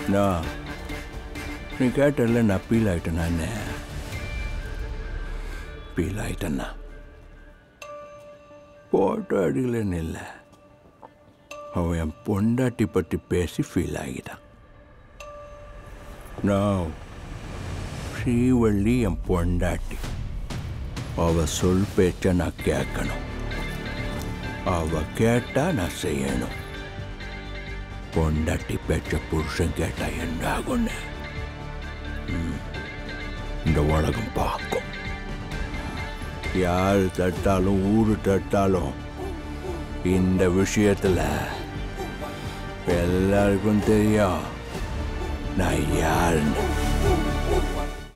நான் நீ கேட்டல நான் ஃபீல் ஆயிட்டேனா என்ன ஃபீல் ஆயிட்டேன்னா போட்டோ எடுக்கலன்னு இல்லை அவன் என் பொண்டாட்டி பற்றி பேசி ஃபீல் ஆகிட்டான் நான் ஸ்ரீவள்ளி என் பொண்டாட்டி அவ சொல் பேச்ச நான் கேட்கணும் அவ கேட்டா நான் செய்யணும் பொண்டாட்டி பேச்ச புருஷன் கேட்டா என்ன ஆகும்னு ம், இந்த உலகம் பார்க்கும் யார் தட்டாலும் ஊரு தட்டாலும் இந்த விஷயத்துல எல்லாருக்கும் தெரியும் நான் யாருன்னு